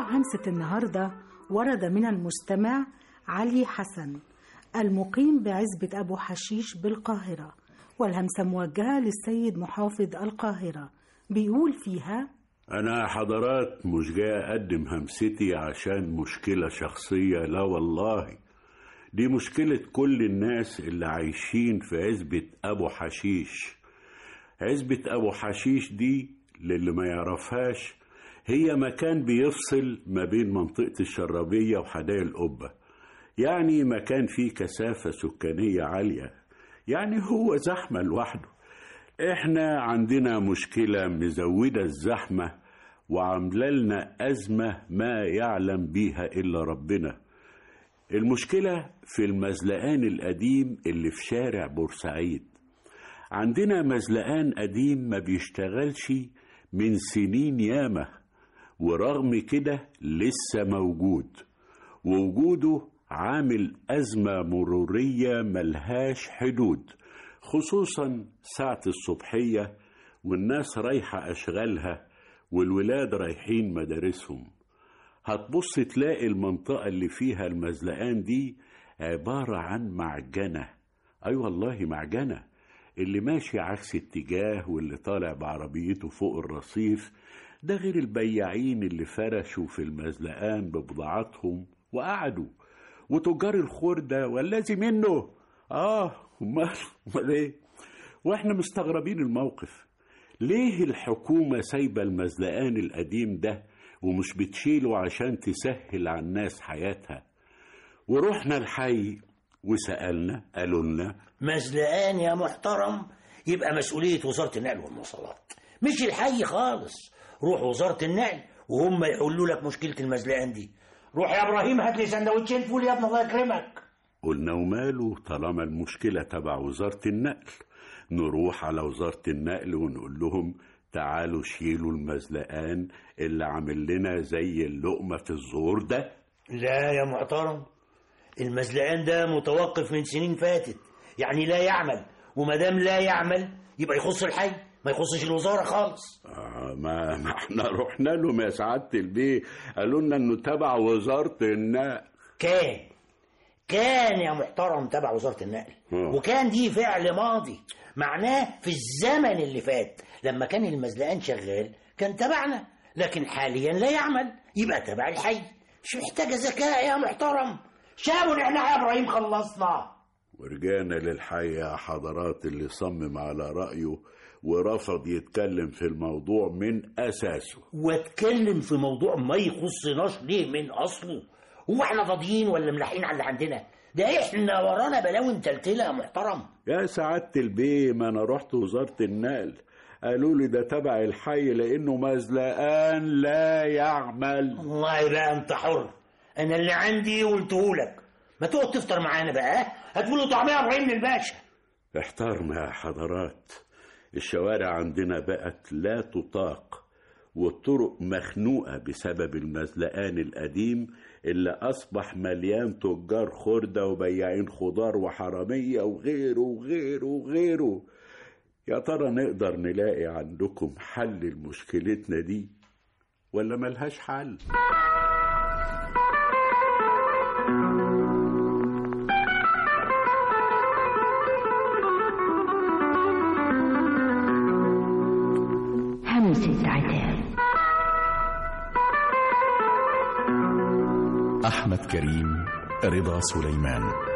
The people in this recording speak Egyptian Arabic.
همسة النهاردة ورد من المستمع علي حسن المقيم بعزبة أبو حشيش بالقاهرة والهمسة موجهة للسيد محافظ القاهرة بيقول فيها أنا حضرات مش جاي أقدم همستي عشان مشكلة شخصية لا والله دي مشكلة كل الناس اللي عايشين في عزبة أبو حشيش عزبة أبو حشيش دي للي ما يعرفهاش هي مكان بيفصل ما بين منطقة الشرابية وحدائق القبة يعني مكان فيه كثافة سكانية عالية يعني هو زحمة لوحده احنا عندنا مشكلة مزودة الزحمة وعاملة لنا أزمة ما يعلم بيها إلا ربنا المشكلة في المزلقان القديم اللي في شارع بورسعيد عندنا مزلقان قديم ما بيشتغلش من سنين ياما ورغم كده لسه موجود ووجوده عامل أزمة مرورية ملهاش حدود خصوصا ساعة الصبحية والناس رايحة أشغالها والولاد رايحين مدارسهم هتبص تلاقي المنطقة اللي فيها المزلقان دي عبارة عن معجنة أي والله معجنة اللي ماشي عكس اتجاه واللي طالع بعربيته فوق الرصيف ده غير البياعين اللي فرشوا في المزلقان ببضاعتهم وقعدوا وتجار الخردة والذي منه اه امال امال ايه واحنا مستغربين الموقف ليه الحكومة سايبة المزلقان القديم ده ومش بتشيله عشان تسهل على الناس حياتها ورحنا الحي وسألنا قالوا لنا مزلقان يا محترم يبقى مسؤولية وزارة النقل والمواصلات مش الحي خالص روح وزارة النقل وهم يحلوا لك مشكلة المزلقان دي روح يا ابراهيم هات لي سندوتشين فول يا ابني الله يكرمك قلنا وماله طالما المشكلة تبع وزارة النقل نروح على وزارة النقل ونقول لهم تعالوا شيلوا المزلقان اللي عامل لنا زي اللقمة في الزور ده لا يا محترم المزلقان ده متوقف من سنين فاتت يعني لا يعمل وما دام لا يعمل يبقى يخص الحي ما يخصش الوزارة خالص آه ما, ما احنا رحنا لهم يا سعادة البيه قالوا لنا انه تبع وزارة النقل كان كان يا محترم تبع وزارة النقل آه. وكان دي فعل ماضي معناه في الزمن اللي فات لما كان المزلقان شغال كان تبعنا لكن حاليا لا يعمل يبقى تبع الحي مش محتاجة ذكاء يا محترم شاور احنا يا ابراهيم خلصنا ورجعنا للحي يا حضرات اللي صمم على رأيه ورفض يتكلم في الموضوع من أساسه واتكلم في موضوع ما يخصناش ليه من اصله هو احنا فاضيين ولا ملاحقين على اللي عندنا ده احنا ورانا بلاوي متلتله يا محترم يا سعادة البيه ما أنا رحت وزارة النقل قالوا لي ده تبع الحي لأنه مزلقان لا يعمل والله بقى انت حر انا اللي عندي قلتهولك ما تقعد تفطر معانا بقى ها؟ هتقول له طعميه ابراهيم الباشا احترنا يا حضرات الشوارع عندنا بقت لا تطاق والطرق مخنوقة بسبب المزلقان القديم اللي أصبح مليان تجار خردة وبياعين خضار وحرامية وغيره وغيره وغيره يا ترى نقدر نلاقي عندكم حل لمشكلتنا دي ولا ملهاش حل همسة عتاب أحمد كريم رضا سليمان